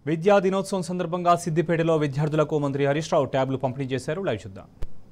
విద్యా దినోత్సవం సందర్భంగా సిద్దిపేటలో విద్యార్థులకు మంత్రి హరీష్ రావు ట్యాబ్లు పంపిణీ చేశారు లైవ్ చూద్దాం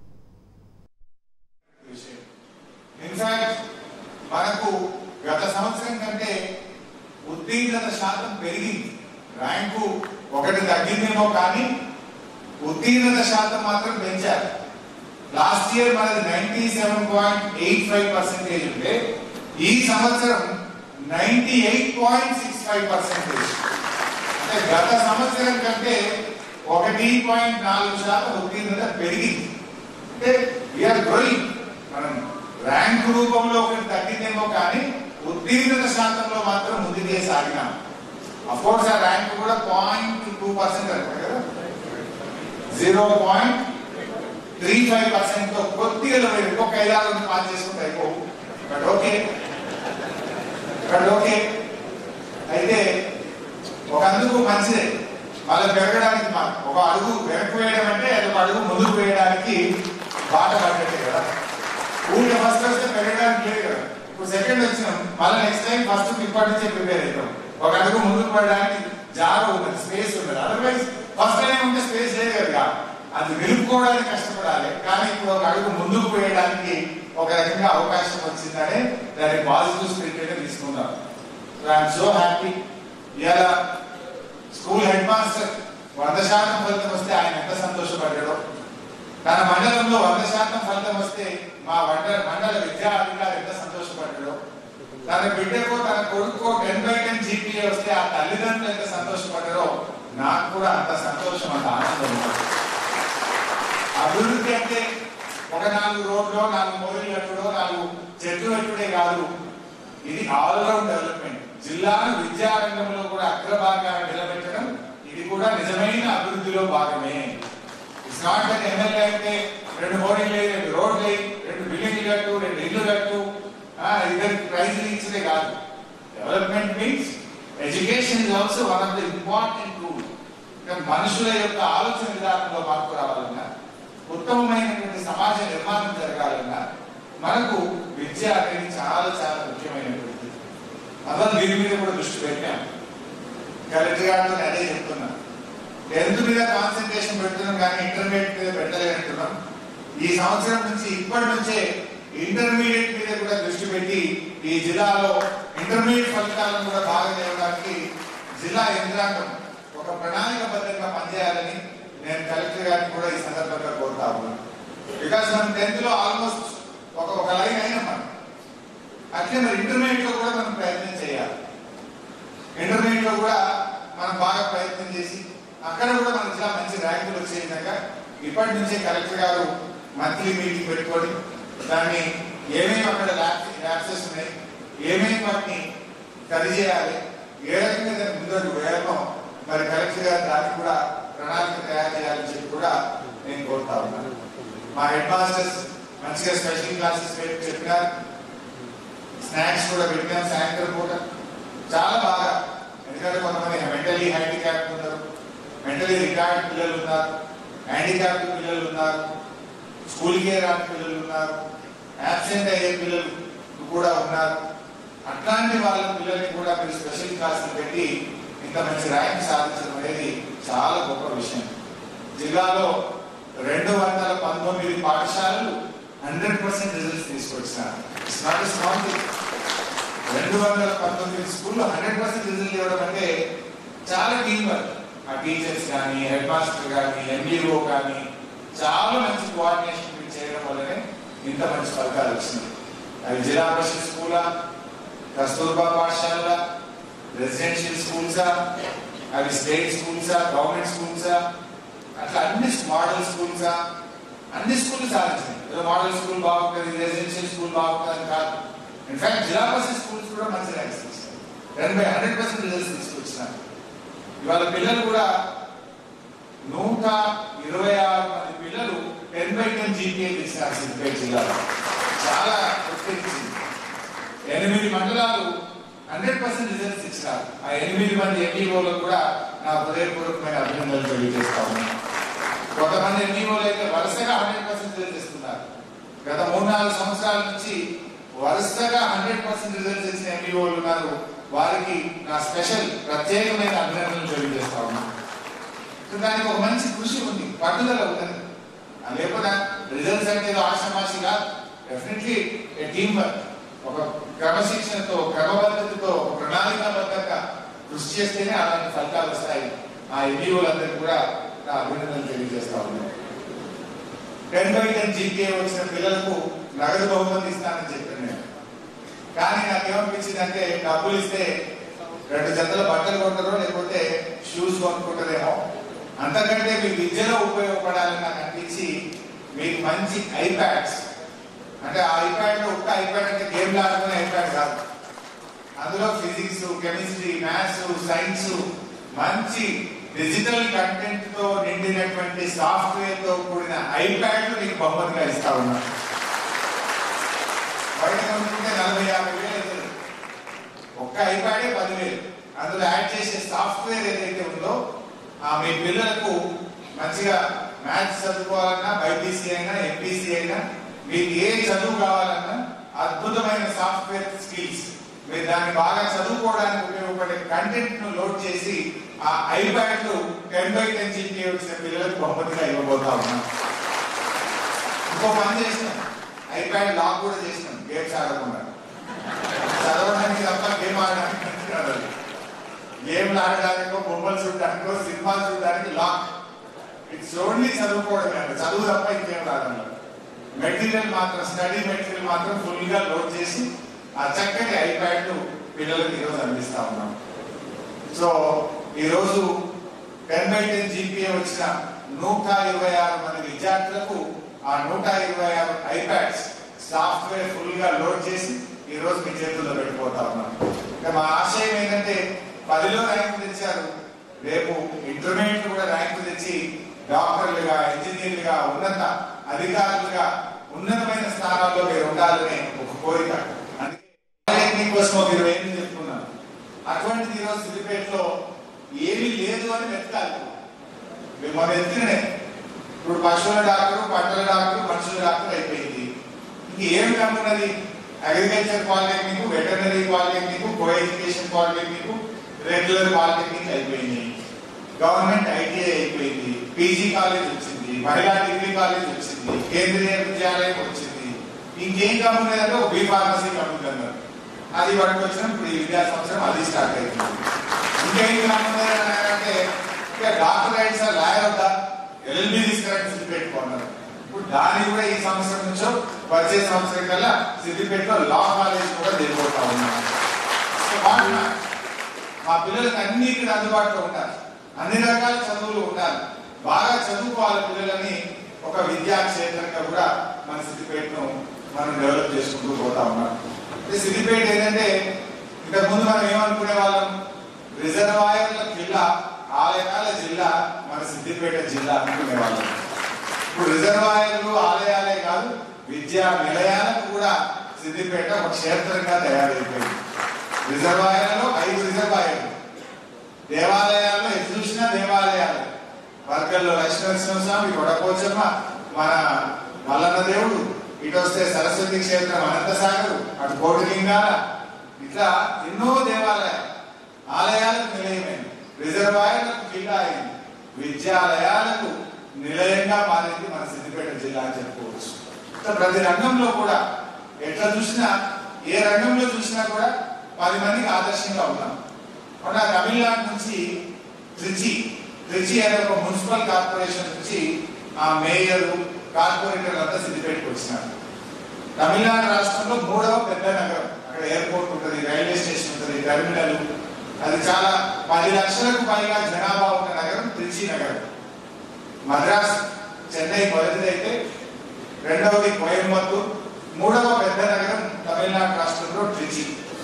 విషయం ఇన్ఫాక్ట్ మనకు గత సంవత్సరం కంటే ఉత్తీర్ణత శాతం పెరిగింది ర్యాంకు ఒకటి తగ్గిందేమో కానీ ఉత్తీర్ణత శాతం మాత్రం పెంచారు లాస్ట్ ఇయర్ మనది ninety seven point eight five percentage ఉంటే ఈ సంవత్సరం ninety eight point six five percentage అంటే గత సంవత్సరం కంటే ఒకటి పాయింట్ నాలుగు శాతం ఉత్తీర్ణత పెరిగింది అంటే వీఆర్ గ్రోయింగ్ మనం ర్యాంక్ రూపంలో ఒకటి తగ్గిందేమో కానీ ఉత్తీర్ణత శాతంలో మాత్రం ముందుకే సాగినాం అఫ్కోర్స్ ఆ ర్యాంక్ కూడా పాయింట్ టూ పర్సెంట్ అనుకుంటా కదా zero point three five percent తో కొద్దిగా మీరు ఇంకొక ఐదారు మంది పాస్ చేసుకుంటే అయిపో బట్ ఓకే బట్ ఓకే అయితే ఒక అందుకు మంచిదే మళ్ళీ పెరగడానికి మా- ఒక అడుగు వెనక్కి వేయడం అంటే అది ఒక అడుగు ముందుకు వేయడానికి బాట పడ్డట్టే కదా ఊరికే ఫస్ట్ వస్తే పెరగడానికి లేదు కదా ఇప్పుడు సెకండ్ వచ్చినాం మళ్ళీ నెక్స్ట్ టైం ఫస్ట్ ఇప్పటి నుంచే ప్రిపేర్ అవుతాం ఒక అడుగు ముందుకు పడడానికి జాగ ఉన్నది స్పేస్ ఉన్నది అదర్వైజ్ ఫస్ట్ టైం ఉంటే స్పేస్ లేదు కదా అది నిలుపుకోవడానికి కష్టపడాలి కానీ ఇప్పుడు ఒక అడుగు ముందుకు వేయడానికి ఒక రకంగా అవకాశం వచ్చిందనే దాన్ని పాజిటివ్ స్పిరిట్ తీసుకుందాం ఐఎమ్ సో హ్యాపీ ఇలా స్కూల్ హెడ్ మాస్టర్ వంద శాతం ఫలితం వస్తే ఆయన ఎంత సంతోషపడ్డాడో తన మండలంలో వంద శాతం ఫలితం వస్తే మా మండల మండల విద్యా అధికారి ఎంత సంతోషపడ్డాడో తన బిడ్డకో తన కొడుకో టెన్ బై టెన్ జీపీఏ వస్తే ఆ తల్లిదండ్రులు ఎంత సంతోషపడ్డారో నాకు కూడా అంత సంతోషం అంత ఆనందం ఉంది. అభివృద్ధి అంటే ఒక నాలుగు రోడ్లు నాలుగు మోరీలు కట్టుడో నాలుగు చెట్లు కట్టుడే కాదు ఇది ఆల్రౌండ్ డెవలప్మెంట్ జిల్లాను విద్యా రంగంలో కూడా అగ్రభాగాన్ని నిలబెట్టడం ఇది కూడా నిజమైన అభివృద్ధిలో భాగమే ఇట్స్ నాట్ దట్ ఎమ్మెల్యే అంటే రెండు మోడీలు రెండు రోడ్లు రెండు బిల్డింగ్లు కట్టు రెండు ఇల్లు కట్టు ఆ, ఇద్దరికి ప్రైజ్లు ఇచ్చదే కాదు development means education is also one of the important role మనుషుల యొక్క ఆలోచన విధానంలో మార్పు రావాలన్నా ఉత్తమమైనటువంటి సమాజ నిర్మాణం జరగాలన్నా మనకు విద్య అనేది చాలా చాలా ముఖ్యమైనటువంటిది అందువల్ల దీని మీద కూడా దృష్టి పెట్టాం కలెక్టర్ గారితో అదే చెప్తున్నా టెన్త్ మీద కాన్సన్ట్రేషన్ పెడుతున్నాం కానీ ఇంటర్మీడియట్ మీద పెట్టలేదంటున్నాం ఈ సంవత్సరం నుంచి ఇప్పటి నుంచే ఇంటర్మీడియట్ మీద కూడా దృష్టి పెట్టి ఈ జిల్లాలో ఇంటర్మీడియట్ ఫలితాలను కూడా బాగా చేయడానికి జిల్లా యంత్రాంగం ఒక ప్రణాళికబద్ధంగా పనిచేయాలని నేను కలెక్టర్ గారిని కూడా ఈ సందర్భంగా కోరుతా ఉన్నాను బికాస్ మనం టెన్త్ లో ఆల్మోస్ట్ ఒక ఒక లైన్ అయినా మనం అట్లే మరి ఇంటర్మీడియట్ లో కూడా మనం ప్రయత్నం చేయాలి ఇంటర్మీడియట్ లో కూడా మనం బాగా ప్రయత్నం చేసి అక్కడ కూడా మన జిల్లా మంచి ర్యాంకులు వచ్చే విధంగా ఇప్పటి నుంచే కలెక్టర్ గారు మంత్లీ మీటింగ్ పెట్టుకొని దాన్ని ఏమేమి అక్కడ ల్యాబ్సెస్ ఉన్నాయి ఏమేమి వాటిని సరి చేయాలి ఏ రకంగా దాన్ని ముందరకు వేయడం మరి కలెక్టర్ గారు దానికి కూడా ప్రణాళిక తయారు చేయాలని చెప్పి కూడా నేను కోరుతా ఉన్నాను మా హెడ్ మాస్టర్స్ మంచిగా స్పెషల్ క్లాసెస్ పెట్టి చెప్పినారు స్నాక్స్ కూడా పెట్టాం సాయంత్రం పూట చాలా బాగా ఎందుకంటే కొంతమంది మెంటలీ హ్యాండిక్యాప్ ఉన్నారు మెంటలీ రిటార్డ్ పిల్లలు ఉన్నారు హ్యాండిక్యాప్ పిల్లలు ఉన్నారు స్కూల్కి రాని పిల్లలు ఉన్నారు యాబ్సెంట్ అయ్యే పిల్లలు కూడా ఉన్నారు అట్లాంటి వాళ్ళ పిల్లల్ని కూడా మీరు స్పెషల్ క్లాసులు పెట్టి ఇంత మంచి ర్యాంక్ సాధించడం అనేది చాలా గొప్ప విషయం జిల్లాలో రెండు వందల పంతొమ్మిది పాఠశాలలు హండ్రెడ్ పర్సెంట్ రిజల్ట్స్ తీసుకొచ్చినారు ఇట్స్ నాట్ స్మాల్ థింగ్ రెండు వందల పంతొమ్మిది స్కూల్లో హండ్రెడ్ పర్సెంట్ రిజల్ట్ ఇవ్వడం అంటే చాలా టీం వర్క్ ఆ టీచర్స్ కానీ హెడ్ మాస్టర్ కానీ ఎంఈఓ కానీ చాలా మంచి కోఆర్డినేషన్ చేయడం వల్లనే ఇంత మంచి ఫలితాలు వచ్చినాయి అవి జిల్లా పరిషత్ స్కూలా కస్తూర్బా పాఠశాల రెసిడెన్షియల్ స్కూల్సా అవి స్టేట్ స్కూల్సా గవర్నమెంట్ స్కూల్సా అట్లా అన్ని మోడల్ స్కూల్సా అన్ని స్కూల్ సాధించినాయి ఏదో మోడల్ స్కూల్ బాగుంటుంది రెసిడెన్షియల్ స్కూల్ బాగుంటుంది కాదు ఇన్ఫాక్ట్ జిల్లా పరిషత్ స్కూల్స్ కూడా మంచి ర్యాంక్స్ తీసుకున్నాయి ఎనభై హండ్రెడ్ పర్సెంట్ రిజల్ట్స్ తీసుకొచ్చినారు ఇవాళ పిల్లలు కూడా నూట ఇరవై ఆరు మంది పిల్లలు టెన్ బై టెన్ జీపీఏ తీసినారు సిద్దిపేట జిల్లాలో చాలా గుర్తించింది ఎనిమిది మండలాలు హండ్రెడ్ పర్సెంట్ రిజల్ట్స్ ఇచ్చినారు ఆ ఎనిమిది మంది ఎంఈఓలకు కూడా నా హృదయపూర్వకమైన అభినందనలు తెలియజేస్తా ఉన్నాను కొంతమంది ఎంఈఓలు అయితే వరుసగా హండ్రెడ్ పర్సెంట్ రిజల్ట్స్ ఇస్తున్నారు గత మూడు నాలుగు సంవత్సరాల నుంచి వరుసగా హండ్రెడ్ పర్సెంట్ రిజల్ట్స్ ఇచ్చిన ఎంఈఓలు ఉన్నారు వారికి నా స్పెషల్ ప్రత్యేకమైన అభినందనలు తెలియజేస్తా ఉన్నాను సో దానికి ఒక మంచి కృషి ఉంది పట్టుదల ఉన్నది అది లేకపోతే రిజల్ట్స్ అంటే ఏదో ఆషామాషిగా డెఫినెట్లీ టీం వర్క్ ఒక క్రమశిక్షణతో క్రమబద్ధతతో ఒక ప్రణాళికాబద్ధంగా కృషి చేస్తేనే అలాంటి ఫలితాలు వస్తాయి ఆ ఎంఈఓలందరికీ కూడా నా అభినందనలు తెలియజేస్తా ఉన్నాను టెన్ బై టెన్ జీపీఏ వచ్చిన పిల్లలకు నగదు బహుమతి ఇస్తానని చెప్పాను నేను కానీ నాకేమనిపించింది అంటే డబ్బులు ఇస్తే రెండు జతల బట్టలు కొంటారో లేకపోతే షూస్ కొనుక్కుంటారేమో అంతకంటే మీ విద్యలో ఉపయోగపడాలని నాకు అనిపించి మీకు మంచి ఐప్యాడ్స్ అంటే ఆ ఐప్యాడ్ లో ఒక్క ఐప్యాడ్ అంటే గేమ్ ఆడుకునే ఐప్యాడ్ కాదు అందులో ఫిజిక్స్ కెమిస్ట్రీ మ్యాథ్స్ సైన్స్ మంచి డిజిటల్ కంటెంట్ తో నిండినటువంటి సాఫ్ట్వేర్ తో కూడిన ఐప్యాడ్ మీకు బహుమతిగా ఇస్తా ఉన్నా బయట కొనుక్కుంటే నలభై యాభై వేలు అవుతుంది ఒక్క ఐప్యాడే పదివేలు అందులో యాడ్ చేసే సాఫ్ట్వేర్ ఏదైతే ఉందో ఆ మీ పిల్లలకు మంచిగా మ్యాథ్స్ చదువుకోవాలన్నా బైపీసీ అయినా ఎంపీసీ అయినా మీకు ఏ చదువు కావాలన్నా అద్భుతమైన సాఫ్ట్వేర్ స్కిల్స్ మీరు దాన్ని బాగా చదువుకోవడానికి ఉపయోగపడే కంటెంట్ ను లోడ్ చేసి ఆ ఐప్యాడ్లు టెన్ బై టెన్ జీపీ వచ్చిన పిల్లలకు బహుమతిగా ఇవ్వబోతా ఉన్నాం ఇంకో పని చేసినాం ఐప్యాడ్ లాక్ కూడా చేసినాం గేమ్స్ ఆడకుండా చదవడానికి తప్ప గేమ్ ఆడడానికి మంచిగా గేమ్లు ఆడడానికో బొమ్మలు చూడడానికో సినిమాలు చూడడానికి లాక్ ఇట్స్ ఓన్లీ చదువుకోవడమే అంట చదువు తప్ప ఇంకేం రాదన్నమాట మెటీరియల్ మాత్రం స్టడీ మెటీరియల్ మాత్రం ఫుల్ గా లోడ్ చేసి ఆ చక్కటి ఐప్యాడ్లు పిల్లలకు ఈరోజు అందిస్తా ఉన్నాం సో ఈరోజు టెన్ బై టెన్ జీపీఏ వచ్చిన నూట ఇరవై ఆరు మంది విద్యార్థులకు ఆ నూట ఇరవై ఆరు ఐప్యాడ్స్ సాఫ్ట్వేర్ ఫుల్ గా లోడ్ చేసి ఈ రోజు మీ చేతుల్లో పెట్టిపోతా ఉన్నాం ఇంకా మా ఆశయం ఏంటంటే పదిలో ర్యాంకు తెచ్చారు రేపు ఇంటర్మీడియట్ కూడా ర్యాంకు తెచ్చి డాక్టర్లుగా ఇంజనీర్లుగా ఉన్నత అధికారులుగా ఉన్నతమైన స్థానాల్లో మీరు ఉండాలనే ఒక కోరిక అందుకే మీకోసం ఒక ఇరవై ఏళ్ళు చెప్తున్నాను అటువంటిది ఈరోజు సిద్దిపేటలో ఏమీ లేదు అని వెతకాలి మేము మనం వెతికినే ఇప్పుడు పశువుల డాక్టర్ పంటల డాక్టర్ మనుషుల డాక్టర్ అయిపోయింది ఇంకేం కనున్నది agriculture polytechnic veterinary polytechnic co education polytechnic regular polytechnic అయిపోయింది గవర్నమెంట్ ఐటీఐ అయిపోయింది పీజీ కాలేజ్ వచ్చింది మహిళా డిగ్రీ కాలేజ్ వచ్చింది కేంద్రీయ విద్యాలయం వచ్చింది ఇంకేం కమ్మున్నదంటే ఒక బీ ఫార్మసీ కమ్ముతున్నారు అది వాడికి వచ్చిన ఇప్పుడు ఈ విద్యా సంవత్సరం అది స్టార్ట్ అవుతుంది ఇంకేం కమ్మున్నదంటే ఇక డాక్టర్ రైట్స్ లాయర్ వద్దా ఎల్ఎల్బి తీసుకురండి సిద్దిపెట్టుకున్నారు ఇప్పుడు దాన్ని కూడా ఈ సంవత్సరం నుంచో వచ్చే సంవత్సరం కల్లా సిద్దిపేటలో లా కాలేజ్ కూడా తెలిపోతా ఉన్నాం సో వాటిని మా పిల్లలకి అన్ని ఇక్కడ అందుబాటులో ఉండాలి అన్ని రకాల చదువులు ఉండాలి బాగా చదువుకోవాలి పిల్లలని ఒక విద్యా క్షేత్రంగా కూడా మన సిద్దిపేటను మనం డెవలప్ చేసుకుంటూ పోతా ఉన్నాం అంటే సిద్దిపేట ఏంటంటే ఇంతకు ముందు మనం ఏమనుకునే వాళ్ళం రిజర్వాయర్ల జిల్లా ఆలయాల జిల్లా మన సిద్దిపేట జిల్లా అనుకునే వాళ్ళం ఇప్పుడు రిజర్వాయర్లు ఆలయాలే కాదు విద్యా నిలయాలకు కూడా సిద్దిపేట ఒక క్షేత్రంగా తయారైపోయింది రిజర్వాయర్లలో ఐదు రిజర్వాయర్లు దేవాలయాల్లో ఎటు చూసినా దేవాలయాలు వర్గల్లో లక్ష్మీనరసింహ స్వామి కొడపోచమ్మ మన మల్లన్న దేవుడు ఇటు వస్తే సరస్వతి క్షేత్రం అనంతసాగరు అటు కోటిలింగాల ఇట్లా ఎన్నో దేవాలయాలు ఆలయాలకు నిలయమైంది రిజర్వాయర్లకు జిల్లా అయింది విద్యాలయాలకు నిలయంగా మారింది మన సిద్దిపేట జిల్లా అని చెప్పుకోవచ్చు ఇట్లా ప్రతి రంగంలో కూడా ఎట్లా చూసినా ఏ రంగంలో చూసినా కూడా పది మందికి ఆదర్శంగా ఉన్నాం మొన్న తమిళనాడు నుంచి ట్రిచి ట్రిచి అనే ఒక మున్సిపల్ కార్పొరేషన్ నుంచి ఆ మేయర్ కార్పొరేటర్ అంతా సిద్దిపేటకు వచ్చినారు తమిళనాడు రాష్ట్రంలో మూడవ పెద్ద నగరం అక్కడ ఎయిర్పోర్ట్ ఉంటుంది రైల్వే స్టేషన్ ఉంటుంది టెర్మినల్ అది చాలా పది లక్షలకు పైగా జనాభా ఉన్న నగరం ట్రిచి నగరం మద్రాస్ చెన్నై మొదటిదైతే రెండవది కోయంబత్తూర్ మూడవ పెద్ద నగరం తమిళనాడు రాష్ట్రంలో ట్రిచి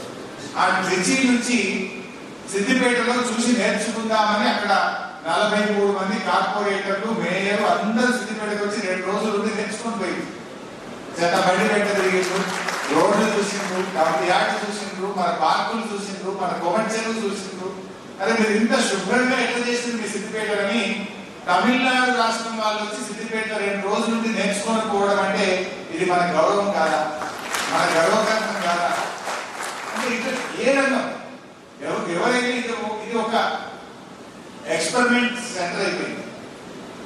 ఆ ట్రిచి నుంచి సిద్దిపేటలో చూసి నేర్చుకుందామని అక్కడ నలభై మూడు మంది కార్పొరేటర్లు మేయర్ అందరూ సిద్దిపేటకు వచ్చి రెండు రోజులు ఉండి నేర్చుకొని పోయింది చెత్త బండి పెట్ట తిరిగిండ్రు రోడ్లు చూసిండ్రు కాబట్టి యాడ్ చూసిండ్రు మన పార్కులు చూసిండ్రు మన కొమట్ చెరువు చూసిండ్రు అరే మీరు ఇంత శుభ్రంగా ఎట్లా చేసింది మీ సిద్దిపేట అని తమిళనాడు రాష్ట్రం వాళ్ళు వచ్చి సిద్దిపేట రెండు రోజుల నుండి నేర్చుకొని పోవడం అంటే ఇది మన గౌరవం కాదా మన గర్వకారణం కాదా అంటే ఇక్కడ ఏ రంగం ఎవ- ఎవరైనా ఇది ఒక- ఇది ఒక ఎక్స్పెరిమెంట్ సెంటర్ అయిపోయింది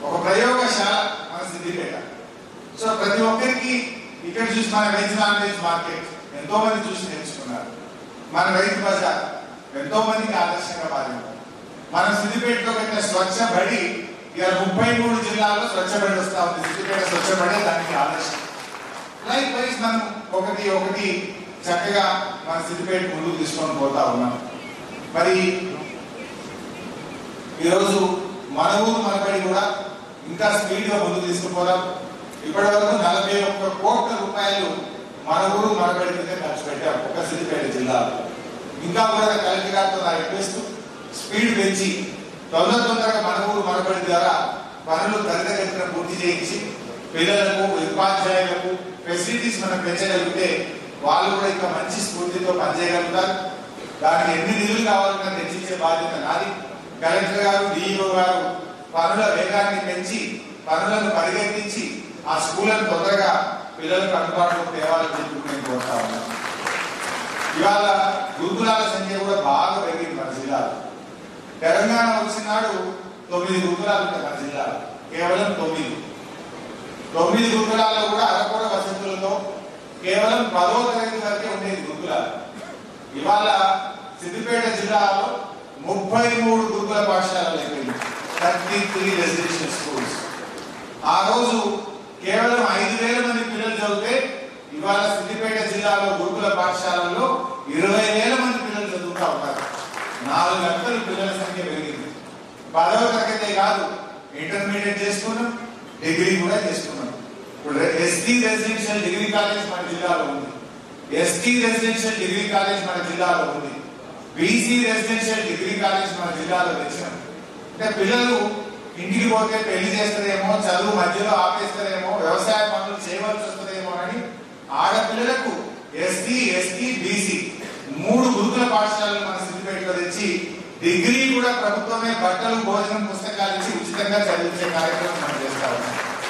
ఒక ప్రయోగశాల మన సిద్దిపేట సో ప్రతి ఒక్కరికి ఇక్కడ చూసి మన వెజ్ నాన్ వెజ్ మార్కెట్ ఎంతో మంది చూసి నేర్చుకున్నారు మన రైతు బజార్ ఎంతో మందికి ఆదర్శంగా మారింది మన సిద్దిపేటలో పెట్టిన స్వచ్ఛ బడి ఇవాళ ముప్పై మూడు జిల్లాల్లో స్వచ్ఛ బడి వస్తా ఉంది సిద్దిపేట స్వచ్ఛ బడి దానికి ఆదర్శం లైక్ వైజ్ మనం ఒకటి ఒకటి చక్కగా మన సిద్దిపేట ముందుకు తీసుకొని పోతా ఉన్నాం మరి ఈరోజు మన ఊరు మనబడి కూడా ఇంకా స్పీడ్ గా ముందుకు తీసుకుపోదాం ఇప్పటి వరకు నలభై ఒక్క కోట్ల రూపాయలు మన ఊరు మనబడి కింద ఖర్చు పెట్టాం ఒక సిద్దిపేట జిల్లాలో ఇంకా కూడా కలెక్టర్ గారితో నా రిక్వెస్ట్ స్పీడ్ పెంచి తొందర తొందరగా మన ఊరు మనబడి ద్వారా పనులు త్వరితగతిన పూర్తి చేయించి పిల్లలకు ఉపాధ్యాయులకు ఫెసిలిటీస్ మనం పెంచగలిగితే వాళ్ళు కూడా ఇంకా మంచి స్ఫూర్తితో పనిచేయగలుగుతారు దానికి ఎన్ని నిధులు కావాలన్నా తెచ్చించే బాధ్యత నాది కలెక్టర్ గారు డిఈఓ గారు పనుల వేగాన్ని పెంచి పనులను పరిగెత్తించి ఆ స్కూళ్ళను తొందరగా పిల్లలకు అందుబాటులోకి తేవాలని చెప్పి నేను కోరుతా ఉన్నాను ఇవాళ గురుకులాల సంఖ్య కూడా బాగా పెరిగింది మన జిల్లాలో తెలంగాణ వచ్చినాడు తొమ్మిది గురుకులాలు ఉంటాయి మన జిల్లాలో కేవలం తొమ్మిది తొమ్మిది గురుకులాల్లో కూడా అరకొర వసతులతో కేవలం పదో తరగతి వరకే ఉండేది గురుకులాలు ఇవాళ సిద్దిపేట జిల్లాలో ముప్పై మూడు గురుకుల పాఠశాలలు అయిపోయింది థర్టీ త్రీ రెసిడెన్షియల్ స్కూల్స్ ఆ రోజు కేవలం ఐదు వేల మంది పిల్లలు చదివితే ఇవాళ సిద్దిపేట జిల్లాలో గురుకుల పాఠశాలల్లో ఇరవై వేల మంది పిల్లలు చదువుతా ఉన్నారు నాలుగు లక్షల పిల్లల సంఖ్య పెరిగింది పదవ తరగతే కాదు ఇంటర్మీడియట్ చేసుకున్నాం డిగ్రీ కూడా చేసుకున్నాం ఇప్పుడు ఎస్టీ రెసిడెన్షియల్ డిగ్రీ కాలేజ్ మన జిల్లాలో ఉంది ఎస్టీ రెసిడెన్షియల్ డిగ్రీ కాలేజ్ మన జిల్లాలో ఉంది బీసీ రెసిడెన్షియల్ డిగ్రీ కాలేజ్ మన జిల్లాలో తెచ్చాం అంటే పిల్లలు ఇంటికి పోతే పెళ్లి చేస్తారేమో చదువు మధ్యలో ఆపేస్తారేమో వ్యవసాయ పనులు చేయవలసి వస్తుందేమో అని ఆడపిల్లలకు ఎస్టీ ఎస్టీ బీసీ మూడు గురుకుల పాఠశాలలు మన సిద్దిపేటలో తెచ్చి డిగ్రీ కూడా ప్రభుత్వమే బట్టలు భోజనం పుస్తకాలు ఇచ్చి ఉచితంగా చదివించే కార్యక్రమం మనం చేస్తా ఉన్నాం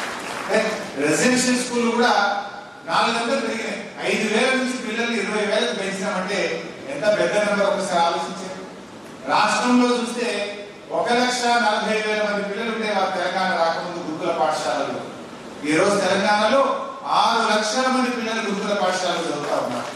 రెసిడెన్షియల్ స్కూల్ కూడా నాలుగు వందలు పెరిగినాయి ఐదు వేల నుంచి పిల్లలు ఇరవై వేలకు పెంచినామంటే ఎంత పెద్ద నెంబర్ ఒకసారి ఆలోచించారు రాష్ట్రంలో చూస్తే ఒక లక్ష నలభై వేల మంది పిల్లలు ఉండేవారు తెలంగాణ రాకముందు గురుకుల పాఠశాలలో ఈ రోజు తెలంగాణలో ఆరు లక్షల మంది పిల్లలు గురుకుల పాఠశాలలో చదువుతా ఉన్నారు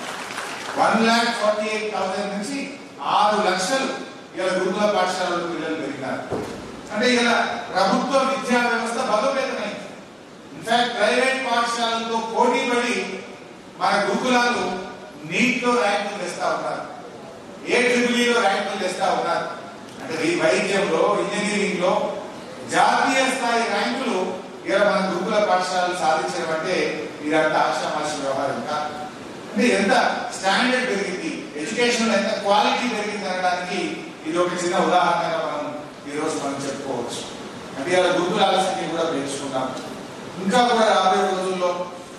one lakh forty eight thousand నుంచి ఆరు లక్షలు ఇలా గురుకుల పాఠశాలలో పిల్లలు పెరిగినారు అంటే ఇలా ప్రభుత్వ విద్యా వ్యవస్థ బలోపేతమైంది ఇన్ఫాక్ట్ ప్రైవేట్ పాఠశాలలతో పోటీ పడి మన గురుకులాలు నీట్ లో ర్యాంకులు తెస్తా ఉన్నారు ఏ ట్రిపుల్ లో ర్యాంకులు తెస్తా ఉన్నారు అంటే ఈ వైద్యంలో ఇంజనీరింగ్ లో జాతీయ స్థాయి ర్యాంకులు ఇలా మన గురుకుల పాఠశాలలు సాధించడం అంటే ఇదంతా ఆశామాషి వ్యవహారం కాదు అంటే ఎంత స్టాండర్డ్ పెరిగింది ఎడ్యుకేషన్ ఎంత క్వాలిటీ పెరిగింది అనడానికి ఇది ఒక చిన్న ఉదాహరణగా మనం ఈ రోజు మనం చెప్పుకోవచ్చు అంటే ఇలా గురుకులాల సంఖ్య కూడా పెంచుకున్నాం ఇంకా కూడా రాబోయే రోజుల్లో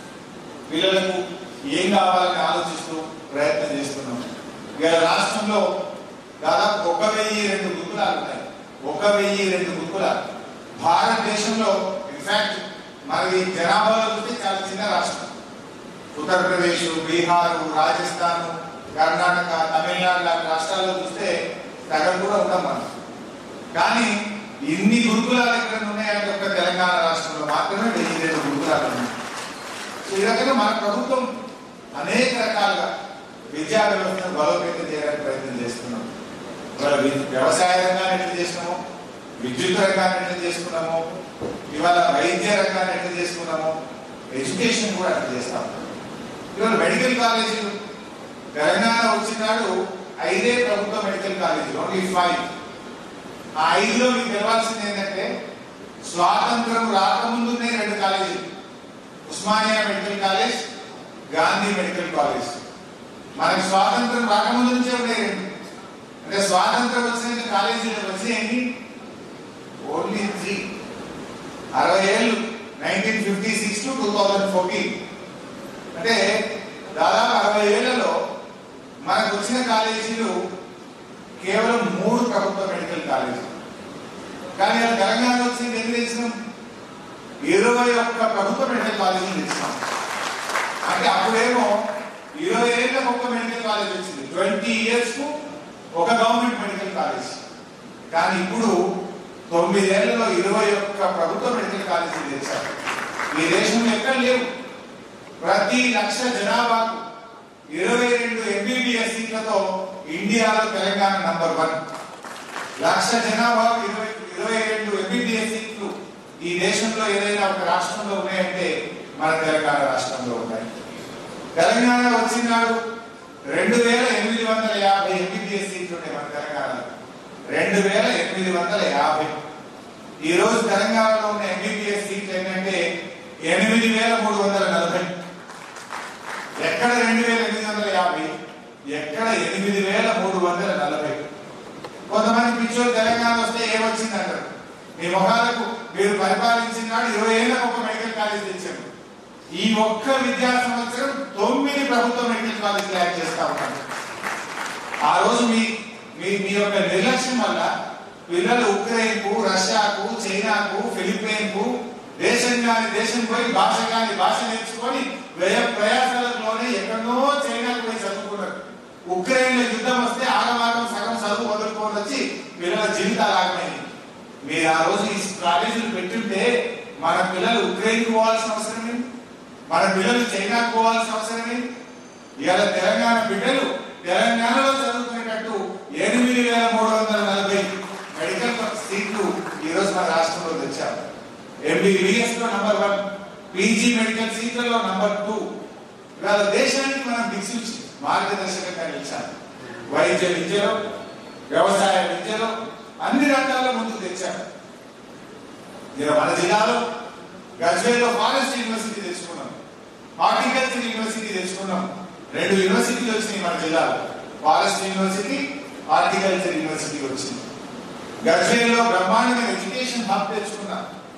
పిల్లలకు ఏం కావాలని ఆలోచిస్తూ ప్రయత్నం చేస్తున్నాం ఇవాళ రాష్ట్రంలో దాదాపు ఒక వెయ్యి రెండు గురుకులాలు ఉన్నాయి ఒక వెయ్యి రెండు గురుకులాలు భారతదేశంలో ఇన్ఫాక్ట్ మనకి జనాభాలో చూస్తే చాలా చిన్న రాష్ట్రం ఉత్తరప్రదేశ్ బీహార్ రాజస్థాన్ కర్ణాటక తమిళనాడు లాంటి రాష్ట్రాల్లో చూస్తే సగం కూడా ఉంటాం మనం కానీ ఇన్ని గురుకులాలు ఎక్కడ ఉన్నాయంటే ఒక తెలంగాణ రాష్ట్రంలో మాత్రమే వెయ్యి రెండు గురుకులాలు ఉన్నాయి సో ఈ రకంగా మన ప్రభుత్వం అనేక రకాలుగా విద్యా వ్యవస్థను బలోపేతం చేయడానికి ప్రయత్నం చేస్తున్నాం ఇవాళ వి- వ్యవసాయ రంగాన్ని ఎట్లా చేసినామో విద్యుత్ రంగాన్ని ఎట్లా చేసుకున్నామో ఇవాళ వైద్య రంగాన్ని ఎట్లా చేసుకున్నామో ఎడ్యుకేషన్ కూడా అట్లా చేస్తాం ఇవాళ మెడికల్ కాలేజీలు తెలంగాణ వచ్చినాడు ఐదే ప్రభుత్వ మెడికల్ కాలేజీలు ఓన్లీ ఫైవ్ ఆ ఐదులో మీకు తెలవాల్సింది ఏంటంటే స్వాతంత్రం రాకముందునే రెండు కాలేజీలు Osmania medical college Gandhi medical college మనకి స్వాతంత్రం రాకముందు నుంచే ఉన్నాయి రెండు అంటే స్వాతంత్రం వచ్చిన కాలేజీలు వచ్చినాయి ఓన్లీ త్రీ అరవై ఏళ్ళు nineteen fifty six to two thousand fourteen అంటే దాదాపు అరవై ఏళ్లలో మనకు వచ్చిన కాలేజీలు కేవలం మూడు ప్రభుత్వ మెడికల్ కాలేజీలు కానీ ఇలా తెలంగాణ వచ్చింది ఎన్ని తెచ్చినాం ఇరవై ఒక్క ప్రభుత్వ మెడికల్ కాలేజీలు తెచ్చినాం అంటే అప్పుడేమో ఇరవై ఏళ్ళకి ఒక్క మెడికల్ కాలేజ్ వచ్చింది ట్వంటీ ఇయర్స్ కు ఒక గవర్నమెంట్ మెడికల్ కాలేజ్ కానీ ఇప్పుడు తొమ్మిదేళ్లలో ఇరవై ఒక్క ప్రభుత్వ మెడికల్ కాలేజీలు తెచ్చారు ఈ దేశంలో ఎక్కడ లేవు ప్రతి లక్ష జనాభాకు ఇరవై రెండు ఎంబీబీఎస్ సీట్లతో ఇండియాలో తెలంగాణ నంబర్ వన్ లక్ష జనాభాకు ఇరవై ఇరవై రెండు ఎంబీబీఎస్ సీట్లు ఈ దేశంలో ఏదైనా ఒక రాష్ట్రంలో ఉన్నాయంటే మన తెలంగాణ రాష్ట్రంలో ఉన్నాయి తెలంగాణ వచ్చినాడు రెండు వేల ఎనిమిది వందల యాభై ఎంబీబీఎస్ సీట్లు ఉన్నాయి మన తెలంగాణలో రెండు వేల ఎనిమిది వందల యాభై ఈ రోజు తెలంగాణలో ఉన్న ఎంబీబీఎస్ సీట్లు ఏంటంటే ఎనిమిది వేల మూడు వందల నలభై ఎక్కడ రెండు వేల ఎనిమిది వందల యాభై ఎక్కడ ఎనిమిది వేల మూడు వందల నలభై కొంతమంది పిచ్చోళ్ళు తెలంగాణ వస్తే ఏమొచ్చింది అంటారు మీ మొహాలకు మీరు పరిపాలించిన నాడు ఇరవై ఏళ్ళకు ఒక మెడికల్ కాలేజ్ తెచ్చారు ఈ ఒక్క విద్యా సంవత్సరం తొమ్మిది ప్రభుత్వ మెడికల్ కాలేజీలు యాడ్ చేస్తా ఉన్నారు ఆ రోజు మీ మీ మీ యొక్క నిర్లక్ష్యం వల్ల పిల్లలు ఉక్రెయిన్ కు రష్యాకు చైనాకు ఫిలిప్పైన్ కు దేశం కాని దేశం పోయి భాష కాని భాష నేర్చుకొని వ్యయ ప్రయాసాలలోనే ఎక్కడో చైనాకు పోయి చదువుకున్నారు ఉక్రెయిన్ లో యుద్ధం వస్తే ఆగమాగం సగం చదువు వదులుకొని వచ్చి పిల్లల జీవితాలు ఆగమైంది మీరు ఆ రోజు ఈ కాలేజీలు పెట్టుంటే మన పిల్లలు ఉక్రెయిన్ కు పోవాల్సిన అవసరం ఏంటి మన పిల్లలు చైనాకు పోవాల్సిన అవసరం ఏంటి ఇవాళ తెలంగాణ బిడ్డలు తెలంగాణలో చదువుకునేటట్టు ఎనిమిది వేల మూడు వందల నలభై మెడికల్ సీట్లు ఈ రోజు మన రాష్ట్రంలో తెచ్చారు ఎంబీబీఎస్ లో నంబర్ వన్ పీజీ మెడికల్ సీట్లలో నంబర్ టూ ఇవాళ దేశానికి మనం దిక్సూచి మార్గదర్శకంగా నిలిచారు వైద్య విద్యలో వ్యవసాయ విద్యలో అన్ని రంగాల్లో ముందుకు తెచ్చారు ఇక మన జిల్లాలో గజ్వేల్లో ఫారెస్ట్ యూనివర్సిటీ తెచ్చుకున్నాం హార్టికల్చర్ యూనివర్సిటీ తెచ్చుకున్నాం రెండు యూనివర్సిటీలు వచ్చినాయి మన జిల్లాలో ఫారెస్ట్ యూనివర్సిటీ హార్టికల్చర్ యూనివర్సిటీ వచ్చింది గజ్వేల్లో బ్రహ్మాండమైన ఎడ్యుకేషన్ హబ్ తెచ్చుకున్నాం